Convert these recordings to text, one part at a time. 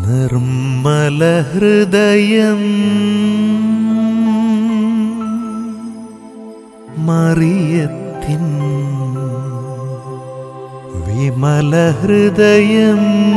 നിർമ്മല ഹൃദയം മറിയത്തിൻ വിമല ഹൃദയം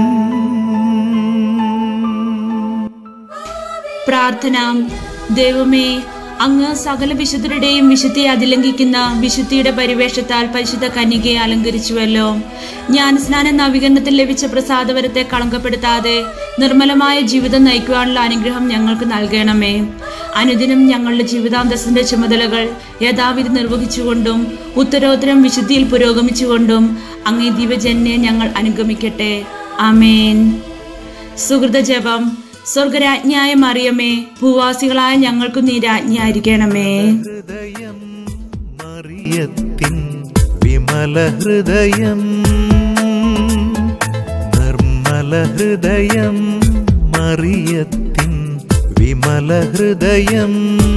പ്രാർത്ഥന ദൈവമേ അങ്ങ് സകല വിശുദ്ധരുടെയും വിശുദ്ധിയെ അതിലംഘിക്കുന്ന വിശുദ്ധിയുടെ പരിവേഷത്താൽ പരിശുദ്ധ കന്യകയെ അലങ്കരിച്ചുവല്ലോ ജ്ഞാനസ്നാന നവീകരണത്തിൽ ലഭിച്ച പ്രസാദവരത്തെ കളങ്കപ്പെടുത്താതെ നിർമ്മലമായ ജീവിതം നയിക്കുവാനുള്ള അനുഗ്രഹം ഞങ്ങൾക്ക് നൽകണമേ അനുദിനം ഞങ്ങളുടെ ജീവിതാന്തസ്സിന്റെ ചുമതലകൾ യഥാവിധി നിർവഹിച്ചുകൊണ്ടും ഉത്തരോത്തരം വിശുദ്ധിയിൽ പുരോഗമിച്ചുകൊണ്ടും അങ്ങേ ദിവജന്യെ ഞങ്ങൾ അനുഗമിക്കട്ടെ ആമേൻ സുഹൃത ജപം സ്വർഗരാജ്ഞായ മറിയമേ ഭൂവാസികളായ ഞങ്ങൾക്കു നീ രാജ്ഞായിരിക്കണമേ ഹൃദയം മറിയത്തിൻ വിമല ഹൃദയം നിർമ്മല ഹൃദയം മറിയത്തിൻ വിമല ഹൃദയം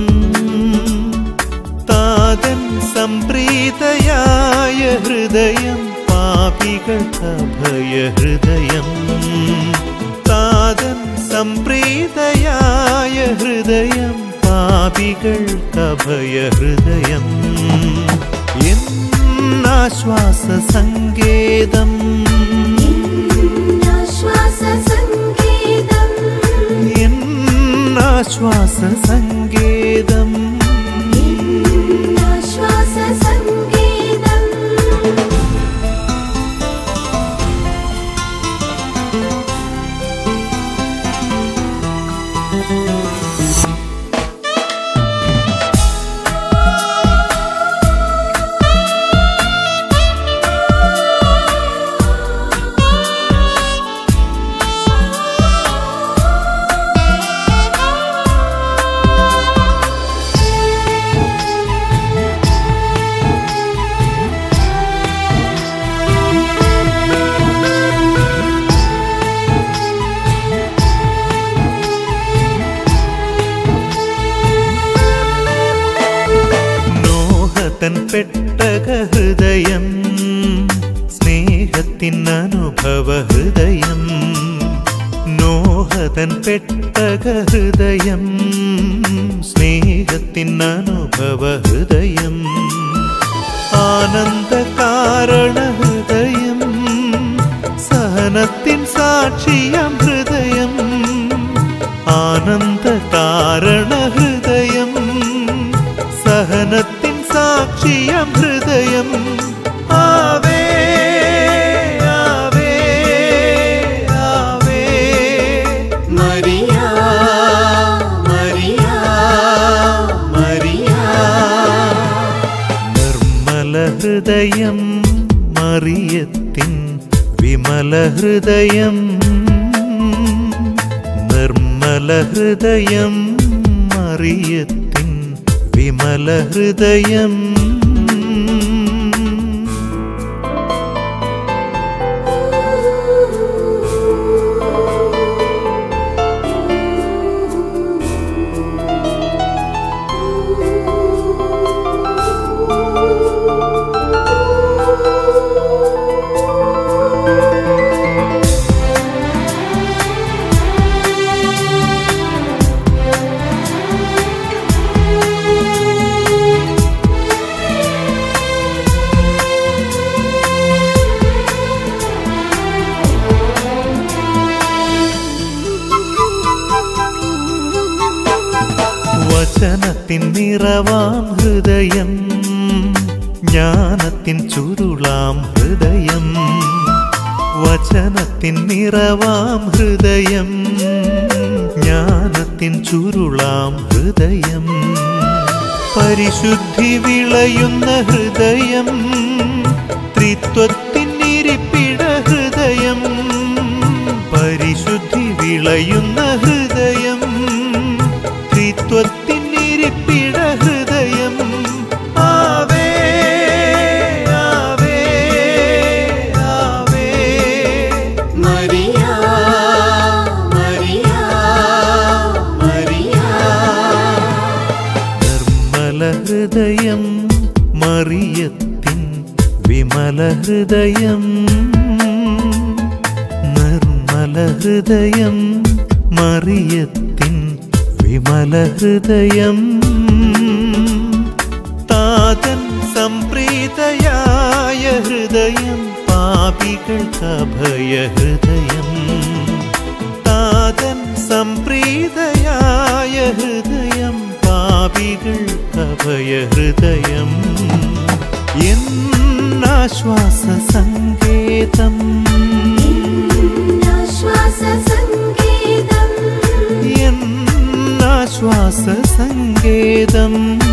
താതൻ സംപ്രീതയായ ഹൃദയം പാപികൾക്കഭയ ഹൃദയം താതൻ സംപ്രീതയായ ഹൃദയം പാപികൾക്കഭയ ഹൃദയം എന്നാശ്വാസ സങ്കേതം ആശ്വാസ സംഗീതം എന്നാശ്വാസ സങ്കേതം ആശ്വാസ സംഗീതം നോഹതൻ പെട്ടക ഹൃദയം സ്നേഹത്തിൻ അനുഭവ ഹൃദയം നോഹതൻ പെട്ടക ഹൃദയം സ്നേഹത്തിൻ അനുഭവ ഹൃദയം ആനന്ദ കാരണ ഹൃദയം സഹനത്തിൻ സാക്ഷിയം ഹൃദയം ആനന്ദ കാരണ ഹൃദയം സഹനത്തിൻ സാക്ഷിയം ഹൃദയം ആവേ ആവേ ആവേ മരിയ മരിയ മരിയ നിർമ്മല ഹൃദയം മറിയത്തിൻ വിമല ഹൃദയം നിർമ്മല ഹൃദയം മറിയത്തിൻ വിമല ഹൃദയം വചനത്തിൻ നിറവാം ഹൃദയം ജ്ഞാനത്തിൻ ചുരുളാം ഹൃദയം വചനത്തിൻ നിറവാം ഹൃദയം ജ്ഞാനത്തിൻ ചുരുളാം ഹൃദയം പരിശുദ്ധി വിളയുന്ന ഹൃദയം ത്രിത്വത്തിൻ ഇരിപ്പിട ഹൃദയം പരിശുദ്ധി വിളയുന്ന ഹൃദയം ത്രിത്വത്തിൻ ഇരിപ്പിട ഹൃദയം ആവേ ആവേ ആവേ മരിയ മരിയ മരിയ നിർമ്മല ഹൃദയം മറിയത്തിൻ വിമല ഹൃദയം നിർമ്മല ഹൃദയം മറിയത്തിൻ വിമല ഹൃദയം താതൻ സംപ്രീതയായ ഹൃദയം പാപികൾക്കഭയ ഹൃദയം താതൻ സംപ്രീതയായ ഹൃദയം പാപികൾക്കഭയ ഹൃദയം എന്നാശ്വാസ സങ്കേതം ആശ്വാസ സംഗീതം എന്നാശ്വാസ സങ്കേതം